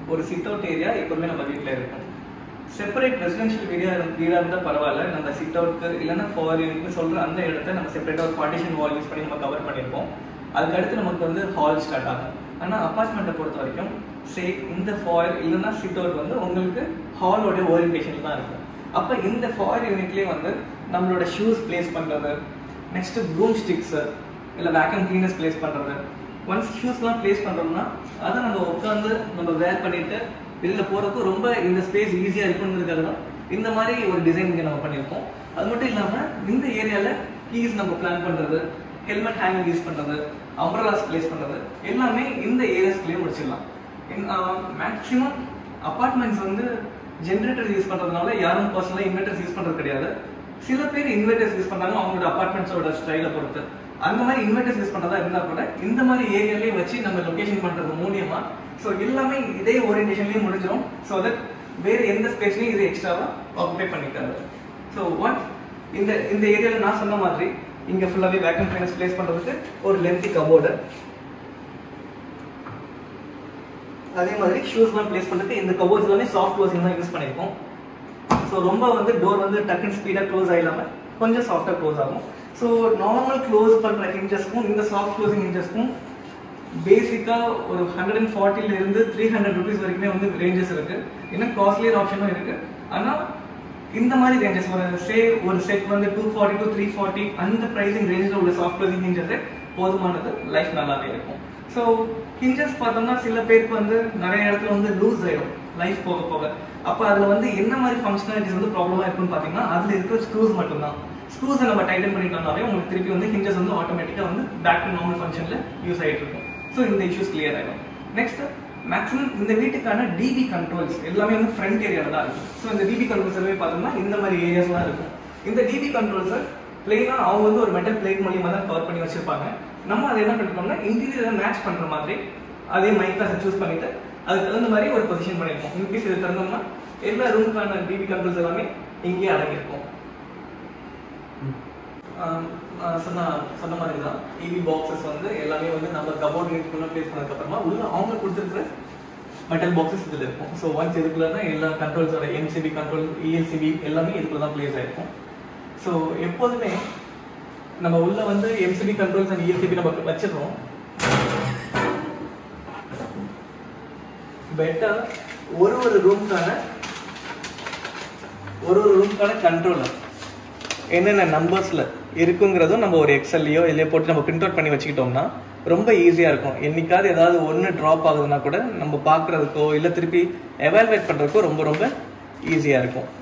ஒரு sit out area எப்பவுமே நம்ம வீட்டில் இருக்கும் செப்பரேட் ரெசிடென்ஷியல் வீடியா வீடாக இருந்தால் பரவாயில்ல நம்ம சிட் அவுட்க்கு இல்லைன்னா ஃபார் யூனிட்னு சொல்கிற அந்த இடத்த நம்ம செப்பரேட்டாக ஒரு பார்ட்டிஷன் வால் யூஸ் பண்ணி நம்ம கவர் பண்ணியிருப்போம் அதுக்கு அடுத்து நமக்கு வந்து ஹால் ஸ்டார்ட் ஆகும் ஆனால் அப்பார்ட்மெண்ட்டை பொறுத்த வரைக்கும் சே இந்த ஃபாயில் இல்லைன்னா சிட் அவுட் வந்து உங்களுக்கு ஹாலோட ஓரியன்டேஷன் தான் இருக்கும் அப்போ இந்த ஃபாயில் யூனிட்லேயே வந்து நம்மளோட ஷூஸ் பிளேஸ் பண்ணுறது நெக்ஸ்ட்டு ப்ரூம் ஸ்டிக்ஸு இல்லை வேக்கம் கிளீனர்ஸ் பிளேஸ் பண்ணுறது ஒன்ஸ் ஷூஸ்லாம் பிளேஸ் பண்ணுறோம்னா அதை நம்ம உட்காந்து நம்ம வேர் பண்ணிட்டு வெளியில் போகிறப்போ ரொம்ப இந்த ஸ்பேஸ் ஈஸியாக இருக்குங்கிறதுக்காக தான் இந்த மாதிரி ஒரு டிசைன் இங்கே நம்ம பண்ணியிருக்கோம் அது மட்டும் இல்லாமல் இந்த ஏரியாவில் கீஸ் நம்ம பிளான் பண்ணுறது ஹெல்மெட் ஹேங்கிங் யூஸ் பண்ணுறது அம்ப்ரலாஸ் பிளேஸ் பண்ணுறது எல்லாமே இந்த ஏரியாஸ்குள்ளேயே முடிச்சிடலாம் மேக்ஸிமம் அப்பார்ட்மெண்ட்ஸ் வந்து ஜென்ரேட்டர் யூஸ் பண்ணுறதுனால யாரும் பர்சனலாக இன்வெர்டர்ஸ் யூஸ் பண்ணுறது கிடையாது சில பேர் இன்வெர்டர்ஸ் யூஸ் பண்ணுறாங்க அவங்களோட அப்பார்ட்மெண்ட்ஸோட ஸ்டைலை பொறுத்து அந்த மாதிரி இன்வெர்டர்ஸ் யூஸ் பண்ணுறதா இருந்தால் கூட இந்த மாதிரி ஏரியாலே வச்சு நம்ம லொகேஷன் பண்ணுறது மூலியமா ஸோ எல்லாமே இதே ஓரியன்டேஷன்லேயும் முடிஞ்சிடும் ஸோ தட் வேறு எந்த ஸ்பேஸ்லையும் இது எக்ஸ்ட்ராவாக ஆக்குபை பண்ணிக்காது ஸோ ஒன் இந்த இந்த ஏரியாவில் நான் சொன்ன மாதிரி இங்கே ஃபுல்லாகவே வேக்கம் கிளீனர்ஸ் பிளேஸ் பண்ணுறதுக்கு ஒரு லென்த்தி கபோர்டு அதே மாதிரி ஷூஸ்லாம் பிளேஸ் பண்ணுறதுக்கு இந்த கபோர்ட்ஸ் எல்லாமே சாஃப்ட் க்ளோசிங் தான் யூஸ் பண்ணியிருக்கோம் ஸோ ரொம்ப வந்து டோர் வந்து டக்குன்னு ஸ்பீடாக க்ளோஸ் ஆகிடாம கொஞ்சம் சாஃப்டாக க்ளோஸ் ஆகும் ஸோ நார்மல் க்ளோஸ் பண்ணுற ஹிஞ்சஸ்க்கும் இந்த சாஃப்ட் க்ளோசிங் ஹிஞ்சஸ்க்கும் பேசிக்காக ஒரு ஹண்ட்ரட் அண்ட் ஃபார்ட்டில இருந்து த்ரீ ஹண்ட்ரட் ருபீஸ் வரைக்குமே வந்து ரேஞ்சஸ் இருக்கு இன்னும் காஸ்ட்லியர் ஆப்ஷனும் இருக்கு ஆனால் இந்த மாதிரி ரேஞ்சஸ் ஒரு சே ஒரு செட் வந்து two forty to three forty அந்த ப்ரைஸிங் ரேஞ்சில் உள்ள சாஃப்ட் க்ளோசிங் ஹிஞ்சஸே போதுமானது லைஃப் நல்லாவே இருக்கும் ஸோ ஹிஞ்சஸ் பார்த்தோம்னா சில பேருக்கு வந்து நிறைய இடத்துல வந்து லூஸ் ஆயிடும் லைஃப் போக போக அப்போ அதில் வந்து என்ன மாதிரி ஃபங்க்ஷனாலிட்டிஸ் வந்து ப்ராப்ளமாக இருக்குன்னு பார்த்தீங்கன்னா அதில் இருக்கிற ஸ்க்ரூஸ் மட்டும்தான் ஸ்க்ரூஸை நம்ம டைட்டன் பண்ணிட்டோம்னாவே உங்களுக்கு திருப்பி வந்து ஹிஞ்சஸ் வந்து ஆட்டோமேட்டிக்காக வந்து பேக் டு நார்மல் ஃபங்க்ஷனில் யூஸ் ஆகிட்டு இருக்கும் ஸோ இந்த இஷ்யூஸ் கிளியர் ஆகிடும் நெக்ஸ்ட் மேக்ஸிமம் இந்த வீட்டுக்கான டிபி கண்ட்ரோல்ஸ் எல்லாமே வந்து ஃப்ரண்ட் ஏரியாவில் தான் இருக்கும் ஸோ இந்த டிபி கண்ட்ரோல்ஸ் எல்லாமே பார்த்தோம்னா இந்த மாதிரி ஏரியாஸ்லாம் இருக்கும் இந்த டிபி கண்ட்ரோல்ஸை பிளெயினாக அவங்க வந்து ஒரு மெட்டல் பிளேட் மூலியமாக தான் கவர் பண்ணி வச்சிருப்பாங்க நம்ம அதை என்ன பண்ணிருக்கோம்னா இன்டீரியரை மேட்ச் பண்ணுற மாதிரி அதே மைக்காஸை சூஸ் பண்ணிட்டு அதுக்கு தகுந்த மாதிரி ஒரு பொசிஷன் பண்ணியிருக்கோம் இன்கேஸ் இது திறந்தோம்னா எல்லா ரூமுக்கான டிபி கண்ட்ரோல்ஸ் எல்லாமே இங்கேயே அடங்கியிருக்கும் ஆஹ் நான் சொன்ன சொன்ன மாதிரி தான் டிவி பாக்ஸஸ் வந்து எல்லாமே வந்து நம்ம கபோர்ட் யூனிட்குள்ள ப்ளேஸ் பண்ணதுக்கப்புறமா உள்ள அவங்க கொடுத்துருக்குற மெட்டல் பாக்ஸஸ் இதில் இருக்கும் ஸோ ஒன்ஸ் இதுக்குள்ளனா எல்லா கண்ட்ரோல்ஸோட எம்சிபி கண்ட்ரோல் இஎல்சிபி எல்லாமே இதுக்குள்ள தான் ப்ளேஸ் ஆயிருக்கும் ஸோ எப்போதுமே நம்ம உள்ள வந்து எம்சிபி கண்ட்ரோல்ஸ் அண்ட் இஎல்சிபி நம்ம வச்சிடுறோம் பெட்டர் ஒரு ஒரு ரூம்க்கான ஒரு ஒரு ரூம்க்கான கண்ட்ரோலர் என்னென்ன நம்பர்ஸில் இருக்குங்கிறதும் நம்ம ஒரு எக்ஸல்லையோ இல்லையோ போட்டு நம்ம பிரிண்ட் அவுட் பண்ணி வச்சுக்கிட்டோம்னா ரொம்ப ஈஸியாக இருக்கும் என்னைக்காவது ஏதாவது ஒன்று ட்ராப் ஆகுதுன்னா கூட நம்ம பார்க்குறதுக்கோ இல்லை திருப்பி எவால்வேட் பண்ணுறதுக்கோ ரொம்ப ரொம்ப ஈஸியாக இருக்கும்